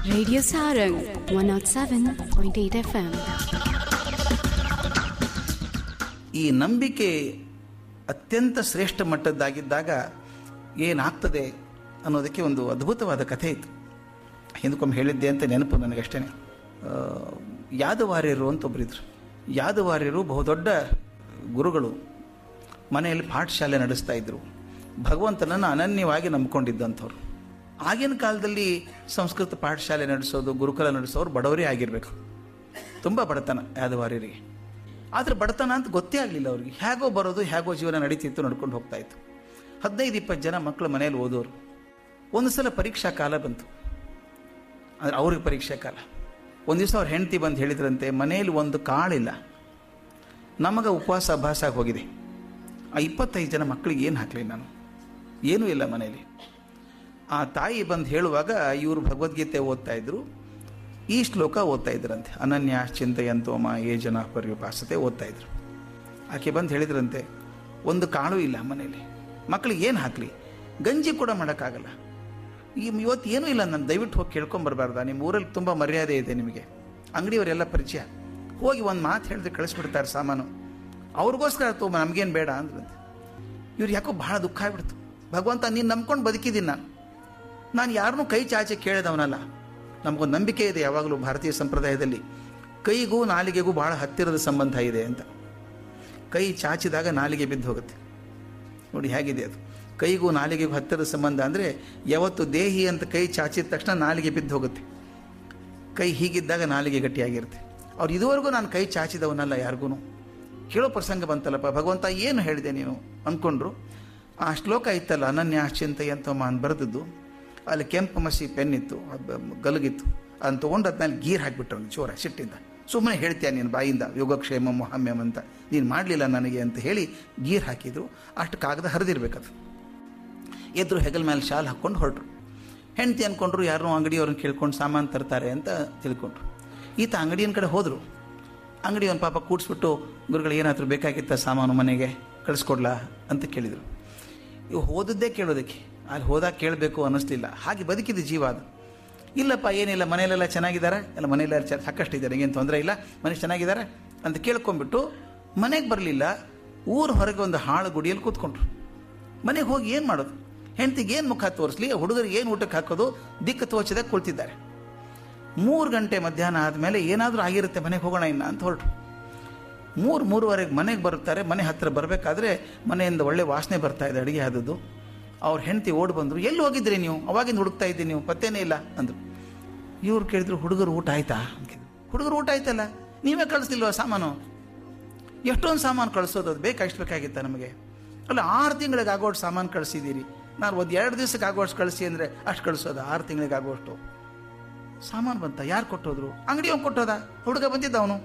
Radio Sarang 107.8 FM. ಈ ನಂಬಿಕೆ ಅತ್ಯಂತ ಶ್ರೇಷ್ಠ ಮಟ್ಟದ್ದಾಗಿದ್ದಾಗ ಏನಾಗ್ತದೆ ಅನ್ನೋದಕ್ಕೆ ಒಂದು ಅದ್ಭುತವಾದ ಕಥೆ ಇತ್ತು ಹಿಂದಕ್ಕೊಮ್ಮೆ ಹೇಳಿದ್ದೆ ಅಂತ ನೆನಪು ನನಗಷ್ಟೇ ಯಾದವಾರ್ಯರು ಅಂತ ಒಬ್ಬರಿದ್ರು ಯಾದವಾರ್ಯರು ಬಹುದೊಡ್ಡ ಗುರುಗಳು ಮನೆಯಲ್ಲಿ ಪಾಠಶಾಲೆ ನಡೆಸ್ತಾ ಇದ್ರು ಭಗವಂತನನ್ನು ಅನನ್ಯವಾಗಿ ನಂಬಿಕೊಂಡಿದ್ದಂಥವ್ರು ಆಗಿನ ಕಾಲದಲ್ಲಿ ಸಂಸ್ಕೃತ ಪಾಠಶಾಲೆ ನಡೆಸೋದು ಗುರುಕುಲ ನಡೆಸೋರು ಬಡವರೇ ಆಗಿರಬೇಕು ತುಂಬ ಬಡತನ ಯಾದವಾರ್ಯರಿಗೆ ಆದರೆ ಬಡತನ ಅಂತ ಗೊತ್ತೇ ಆಗಲಿಲ್ಲ ಅವ್ರಿಗೆ ಹೇಗೋ ಬರೋದು ಹೇಗೋ ಜೀವನ ನಡೀತಿತ್ತು ನಡ್ಕೊಂಡು ಹೋಗ್ತಾ ಇತ್ತು ಹದಿನೈದು ಇಪ್ಪತ್ತು ಜನ ಮಕ್ಕಳು ಮನೆಯಲ್ಲಿ ಓದೋರು ಒಂದು ಸಲ ಪರೀಕ್ಷಾ ಕಾಲ ಬಂತು ಅಂದರೆ ಅವ್ರಿಗೆ ಪರೀಕ್ಷಾ ಕಾಲ ಒಂದು ದಿವಸ ಅವ್ರ ಹೆಂಡತಿ ಬಂದು ಹೇಳಿದ್ರಂತೆ ಮನೆಯಲ್ಲಿ ಒಂದು ಕಾಳಿಲ್ಲ ನಮಗೆ ಉಪವಾಸ ಅಭ್ಯಾಸ ಆಗಿ ಹೋಗಿದೆ ಆ ಇಪ್ಪತ್ತೈದು ಜನ ಮಕ್ಕಳಿಗೆ ಏನು ಹಾಕಲಿ ನಾನು ಏನೂ ಇಲ್ಲ ಮನೆಯಲ್ಲಿ ಆ ತಾಯಿ ಬಂದು ಹೇಳುವಾಗ ಇವರು ಭಗವದ್ಗೀತೆ ಓದ್ತಾ ಇದ್ರು ಈ ಶ್ಲೋಕ ಓದ್ತಾ ಇದ್ರಂತೆ ಅನನ್ಯ ಚಿಂತೆಯಂತೋಮ ಏ ಜನ ಪರ್ಯುಪಾಸತೆ ಓದ್ತಾ ಇದ್ರು ಆಕೆ ಬಂದು ಹೇಳಿದ್ರಂತೆ ಒಂದು ಕಾಳು ಇಲ್ಲ ಮನೇಲಿ ಮಕ್ಕಳಿಗೆ ಏನು ಹಾಕಲಿ ಗಂಜಿ ಕೂಡ ಮಾಡೋಕ್ಕಾಗಲ್ಲ ಈ ಇವತ್ತು ಏನೂ ಇಲ್ಲ ನಾನು ದಯವಿಟ್ಟು ಹೋಗಿ ಕೇಳ್ಕೊಂಬರ್ಬಾರ್ದ ನಿಮ್ಮ ಊರಲ್ಲಿ ತುಂಬ ಮರ್ಯಾದೆ ಇದೆ ನಿಮಗೆ ಅಂಗಡಿಯವರೆಲ್ಲ ಪರಿಚಯ ಹೋಗಿ ಒಂದು ಮಾತು ಹೇಳಿದ್ರೆ ಕಳಿಸ್ಬಿಡ್ತಾರೆ ಸಾಮಾನು ಅವ್ರಿಗೋಸ್ಕರ ತುಂಬ ನಮಗೇನು ಬೇಡ ಅಂದ್ರಂತೆ ಇವ್ರು ಯಾಕೋ ಭಾಳ ದುಃಖ ಆಗ್ಬಿಡ್ತು ಭಗವಂತ ನೀನು ನಂಬ್ಕೊಂಡು ಬದುಕಿದ್ದೀನಿ ನಾನು ನಾನು ಯಾರನ್ನೂ ಕೈ ಚಾಚೆ ಕೇಳಿದವನಲ್ಲ ನಮಗೊಂದು ನಂಬಿಕೆ ಇದೆ ಯಾವಾಗಲೂ ಭಾರತೀಯ ಸಂಪ್ರದಾಯದಲ್ಲಿ ಕೈಗೂ ನಾಲಿಗೆಗೂ ಬಹಳ ಹತ್ತಿರದ ಸಂಬಂಧ ಇದೆ ಅಂತ ಕೈ ಚಾಚಿದಾಗ ನಾಲಿಗೆ ಬಿದ್ದು ಹೋಗುತ್ತೆ ನೋಡಿ ಹೇಗಿದೆ ಅದು ಕೈಗೂ ನಾಲಿಗೆಗೂ ಹತ್ತಿರದ ಸಂಬಂಧ ಅಂದರೆ ಯಾವತ್ತು ದೇಹಿ ಅಂತ ಕೈ ಚಾಚಿದ ತಕ್ಷಣ ನಾಲಿಗೆ ಬಿದ್ದು ಹೋಗುತ್ತೆ ಕೈ ಹೀಗಿದ್ದಾಗ ನಾಲಿಗೆ ಗಟ್ಟಿಯಾಗಿರುತ್ತೆ ಅವ್ರು ಇದುವರೆಗೂ ನಾನು ಕೈ ಚಾಚಿದವನಲ್ಲ ಯಾರಿಗೂ ಕೇಳೋ ಪ್ರಸಂಗ ಬಂತಲ್ಲಪ್ಪ ಭಗವಂತ ಏನು ಹೇಳಿದೆ ನೀನು ಅಂದ್ಕೊಂಡ್ರು ಆ ಶ್ಲೋಕ ಇತ್ತಲ್ಲ ಅನನ್ಯ ಚಿಂತೆ ಅಂತ ಅಂತ ಬರೆದದ್ದು ಅಲ್ಲಿ ಕೆಂಪು ಮಸಿ ಪೆನ್ ಇತ್ತು ಅದು ಗಲಗಿತ್ತು ಅದನ್ನು ತೊಗೊಂಡು ಅದ್ಮೇಲೆ ಗೀರ್ ಹಾಕಿಬಿಟ್ರು ಅವ್ನು ಚೋರ ಸಿಟ್ಟಿಂದ ಸುಮ್ಮನೆ ಹೇಳ್ತೀಯ ನೀನು ಬಾಯಿಂದ ಯೋಗಕ್ಷೇಮ ಮೊಹಮ್ಯಮ್ ಅಂತ ನೀನು ಮಾಡಲಿಲ್ಲ ನನಗೆ ಅಂತ ಹೇಳಿ ಗೀರ್ ಹಾಕಿದ್ರು ಅಷ್ಟು ಕಾಗದ ಹರಿದಿರ್ಬೇಕದು ಎದ್ರು ಹೆಗಲ ಮೇಲೆ ಶಾಲ್ ಹಾಕ್ಕೊಂಡು ಹೊರಟ್ರು ಹೆಂಡತಿ ಅಂದ್ಕೊಂಡ್ರು ಯಾರನ್ನೋ ಅಂಗಡಿಯವ್ರನ್ನ ಕೇಳ್ಕೊಂಡು ಸಾಮಾನು ತರ್ತಾರೆ ಅಂತ ತಿಳ್ಕೊಂಡ್ರು ಈತ ಅಂಗಡಿಯನ ಕಡೆ ಹೋದರು ಅಂಗಡಿಯವನ ಪಾಪ ಕೂಡಿಸ್ಬಿಟ್ಟು ಗುರುಗಳು ಏನಾದರೂ ಬೇಕಾಗಿತ್ತ ಸಾಮಾನು ಮನೆಗೆ ಕಳಿಸ್ಕೊಡ್ಲಾ ಅಂತ ಕೇಳಿದರು ಇವು ಹೋದದ್ದೇ ಕೇಳೋದಕ್ಕೆ ಅಲ್ಲಿ ಹೋದಾಗ ಕೇಳಬೇಕು ಅನ್ನಿಸ್ಲಿಲ್ಲ ಹಾಗೆ ಬದುಕಿದ ಜೀವ ಅದು ಇಲ್ಲಪ್ಪ ಏನಿಲ್ಲ ಮನೆಯಲ್ಲೆಲ್ಲ ಚೆನ್ನಾಗಿದ್ದಾರೆ ಎಲ್ಲ ಮನೆಯಲ್ಲ ಚ ಸಾಕಷ್ಟು ಇದ್ದಾರೆ ಏನು ತೊಂದರೆ ಇಲ್ಲ ಮನೆ ಚೆನ್ನಾಗಿದ್ದಾರೆ ಅಂತ ಕೇಳ್ಕೊಂಡ್ಬಿಟ್ಟು ಮನೆಗೆ ಬರಲಿಲ್ಲ ಊರ ಹೊರಗೆ ಒಂದು ಹಾಳು ಗುಡಿಯಲ್ಲಿ ಕೂತ್ಕೊಂಡ್ರು ಮನೆಗೆ ಹೋಗಿ ಏನು ಮಾಡೋದು ಹೆಂಡತಿಗೆ ಏನು ಮುಖ ತೋರಿಸ್ಲಿ ಹುಡುಗರಿಗೆ ಏನು ಊಟಕ್ಕೆ ಹಾಕೋದು ದಿಕ್ಕು ತೋಚದಾಗ ಕುಳಿತಿದ್ದಾರೆ ಮೂರು ಗಂಟೆ ಮಧ್ಯಾಹ್ನ ಆದಮೇಲೆ ಏನಾದರೂ ಆಗಿರುತ್ತೆ ಮನೆಗೆ ಹೋಗೋಣ ಇನ್ನ ಅಂತ ಹೊರಟರು ಮೂರು ಮೂರುವರೆಗೆ ಮನೆಗೆ ಬರುತ್ತಾರೆ ಮನೆ ಹತ್ತಿರ ಬರಬೇಕಾದ್ರೆ ಮನೆಯಿಂದ ಒಳ್ಳೆ ವಾಸನೆ ಬರ್ತಾ ಇದೆ ಅಡುಗೆ ಆದದ್ದು ಅವ್ರ ಹೆಂಡತಿ ಓಡಿ ಬಂದರು ಎಲ್ಲಿ ಹೋಗಿದ್ರಿ ನೀವು ಅವಾಗಿಂದ ಹುಡುಕ್ತಾ ಇದ್ದೀನಿ ನೀವು ಪತ್ತೇನೇ ಇಲ್ಲ ಅಂದರು ಇವ್ರು ಕೇಳಿದ್ರು ಹುಡುಗರು ಊಟ ಆಯ್ತಾ ಹುಡುಗರು ಊಟ ಆಯ್ತಲ್ಲ ನೀವೇ ಕಳಿಸ್ಲಿಲ್ವಾ ಸಾಮಾನು ಎಷ್ಟೊಂದು ಸಾಮಾನು ಕಳಿಸೋದು ಅದು ಬೇಕಾ ಇಷ್ಟು ಬೇಕಾಗಿತ್ತ ನಮಗೆ ಅಲ್ಲ ಆರು ತಿಂಗಳಿಗೆ ಆಗೋಷ್ಟು ಸಾಮಾನು ಕಳಿಸಿದ್ದೀರಿ ನಾನು ಒಂದು ಎರಡು ದಿವಸಕ್ಕೆ ಆಗೋಷ್ಟು ಕಳಿಸಿ ಅಂದರೆ ಅಷ್ಟು ಕಳಿಸೋದು ಆರು ತಿಂಗಳಿಗೆ ಆಗೋಷ್ಟು ಸಾಮಾನು ಬಂತ ಯಾರು ಕೊಟ್ಟೋದ್ರು ಅಂಗಡಿ ಅವ್ನು ಕೊಟ್ಟೋದ ಹುಡುಗ ಬಂದಿದ್ದ ಅವನು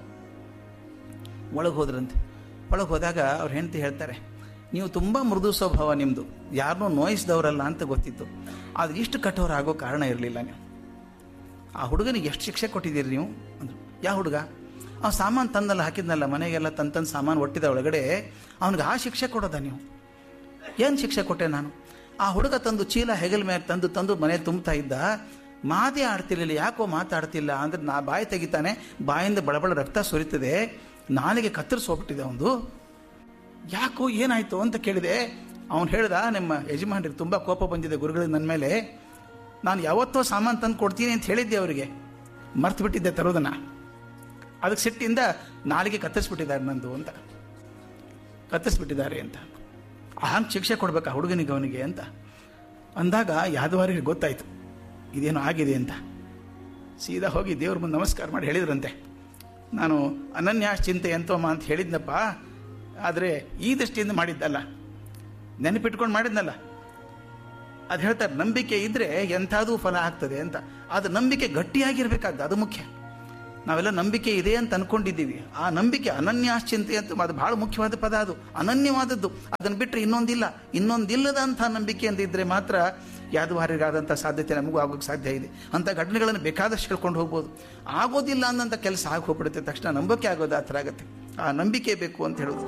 ಒಳಗೆ ಹೋದ್ರಂತೆ ಒಳಗೆ ಹೋದಾಗ ಅವ್ರ ಹೆಂಡತಿ ಹೇಳ್ತಾರೆ ನೀವು ತುಂಬ ಮೃದು ಸ್ವಭಾವ ನಿಮ್ಮದು ಯಾರನ್ನೂ ನೋಯಿಸಿದವರಲ್ಲ ಅಂತ ಗೊತ್ತಿತ್ತು ಆದರೆ ಇಷ್ಟು ಕಠೋರ ಆಗೋ ಕಾರಣ ಇರಲಿಲ್ಲ ನೀವು ಆ ಹುಡುಗನಿಗೆ ಎಷ್ಟು ಶಿಕ್ಷೆ ಕೊಟ್ಟಿದ್ದೀರಿ ನೀವು ಅಂದರು ಯಾವ ಹುಡುಗ ಆ ಸಾಮಾನು ತಂದಲ್ಲ ಹಾಕಿದ್ನಲ್ಲ ಮನೆಗೆಲ್ಲ ತಂದು ತಂದು ಸಾಮಾನು ಒಟ್ಟಿದ ಒಳಗಡೆ ಅವನಿಗೆ ಆ ಶಿಕ್ಷೆ ಕೊಡೋದ ನೀವು ಏನು ಶಿಕ್ಷೆ ಕೊಟ್ಟೆ ನಾನು ಆ ಹುಡುಗ ತಂದು ಚೀಲ ಹೆಗಲ ಮೇಲೆ ತಂದು ತಂದು ಮನೆ ತುಂಬ್ತಾ ಇದ್ದ ಮಾತೇ ಆಡ್ತಿರ್ಲಿಲ್ಲ ಯಾಕೋ ಮಾತಾಡ್ತಿಲ್ಲ ಅಂದ್ರೆ ನಾ ಬಾಯಿ ತೆಗಿತಾನೆ ಬಾಯಿಂದ ಬಳಬಳ ರಕ್ತ ಸುರಿತದೆ ನಾಲಿಗೆ ಕತ್ತರಿಸೋಗ್ಬಿಟ್ಟಿದೆ ಅವನು ಯಾಕೋ ಏನಾಯ್ತು ಅಂತ ಕೇಳಿದೆ ಅವನು ಹೇಳ್ದ ನಿಮ್ಮ ಯಜಮಾನ್ರಿಗೆ ತುಂಬ ಕೋಪ ಬಂದಿದೆ ಗುರುಗಳಿಗೆ ನನ್ನ ಮೇಲೆ ನಾನು ಯಾವತ್ತೋ ಸಾಮಾನು ತಂದು ಕೊಡ್ತೀನಿ ಅಂತ ಹೇಳಿದ್ದೆ ಅವರಿಗೆ ಮರ್ತು ಬಿಟ್ಟಿದ್ದೆ ತರೋದನ್ನ ಅದಕ್ಕೆ ಸಿಟ್ಟಿಂದ ನಾಲಿಗೆ ಕತ್ತರಿಸ್ಬಿಟ್ಟಿದ್ದಾರೆ ನಂದು ಅಂತ ಕತ್ತರಿಸ್ಬಿಟ್ಟಿದ್ದಾರೆ ಅಂತ ಹಂಗೆ ಶಿಕ್ಷೆ ಕೊಡ್ಬೇಕಾ ಹುಡುಗನಿಗೆ ಅವನಿಗೆ ಅಂತ ಅಂದಾಗ ಯಾದವಾರಿಗೆ ಗೊತ್ತಾಯ್ತು ಇದೇನೋ ಆಗಿದೆ ಅಂತ ಸೀದಾ ಹೋಗಿ ದೇವ್ರ ಮುಂದೆ ನಮಸ್ಕಾರ ಮಾಡಿ ಹೇಳಿದ್ರಂತೆ ನಾನು ಅನನ್ಯ ಚಿಂತೆ ಎಂತೋಮ ಅಂತ ಹೇಳಿದ್ನಪ್ಪ ಆದರೆ ಈ ದೃಷ್ಟಿಯಿಂದ ಮಾಡಿದ್ದಲ್ಲ ನೆನಪಿಟ್ಕೊಂಡು ಮಾಡಿದ್ನಲ್ಲ ಅದು ಹೇಳ್ತಾರೆ ನಂಬಿಕೆ ಇದ್ರೆ ಎಂಥದೂ ಫಲ ಆಗ್ತದೆ ಅಂತ ಅದು ನಂಬಿಕೆ ಗಟ್ಟಿಯಾಗಿರ್ಬೇಕಾದ ಅದು ಮುಖ್ಯ ನಾವೆಲ್ಲ ನಂಬಿಕೆ ಇದೆ ಅಂತ ಅನ್ಕೊಂಡಿದ್ದೀವಿ ಆ ನಂಬಿಕೆ ಅನನ್ಯಾಶ್ಚಿಂತೆ ಅಂತ ಅದು ಬಹಳ ಮುಖ್ಯವಾದ ಪದ ಅದು ಅನನ್ಯವಾದದ್ದು ಅದನ್ನು ಬಿಟ್ಟರೆ ಇನ್ನೊಂದಿಲ್ಲ ಇನ್ನೊಂದಿಲ್ಲದಂಥ ನಂಬಿಕೆ ಅಂತ ಇದ್ರೆ ಮಾತ್ರ ಯಾದವಾರಿಗಾದಂಥ ಸಾಧ್ಯತೆ ನಮಗೂ ಆಗೋಕ್ಕೆ ಸಾಧ್ಯ ಇದೆ ಅಂಥ ಘಟನೆಗಳನ್ನು ಬೇಕಾದಷ್ಟು ಹೇಳ್ಕೊಂಡು ಹೋಗ್ಬೋದು ಆಗೋದಿಲ್ಲ ಅನ್ನೋಂಥ ಕೆಲಸ ಆಗಿ ಹೋಗ್ಬಿಡುತ್ತೆ ತಕ್ಷಣ ನಂಬಿಕೆ ಆಗೋದು ಆ ಥರ ಆಗುತ್ತೆ ಆ ನಂಬಿಕೆ ಬೇಕು ಅಂತ ಹೇಳೋದು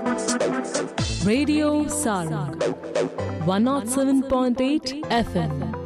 Radio Sarang 107.8 FM.